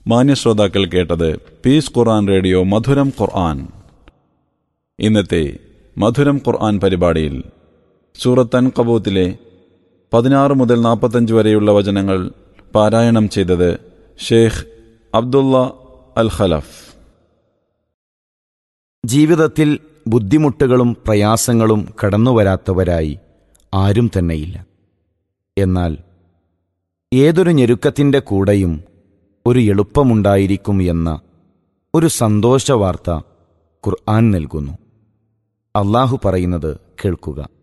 മാന്യ ശ്രോതാക്കൾ കേട്ടത് പീസ് ഖുർആൻ റേഡിയോ മധുരം ഖുർആൻ ഇന്നത്തെ മധുരം ഖുർആൻ പരിപാടിയിൽ സൂറത്തൻ കബൂത്തിലെ പതിനാറ് മുതൽ നാൽപ്പത്തഞ്ച് വരെയുള്ള വചനങ്ങൾ പാരായണം ചെയ്തത് ഷെയ്ഖ് അബ്ദുള്ള അൽ ഖലഫ് ജീവിതത്തിൽ ബുദ്ധിമുട്ടുകളും പ്രയാസങ്ങളും കടന്നുവരാത്തവരായി ആരും തന്നെയില്ല എന്നാൽ ഏതൊരു ഞെരുക്കത്തിൻ്റെ കൂടെയും ഒരു എളുപ്പമുണ്ടായിരിക്കും എന്ന ഒരു സന്തോഷവാർത്ത ഖുർആൻ നൽകുന്നു അള്ളാഹു പറയുന്നത് കേൾക്കുക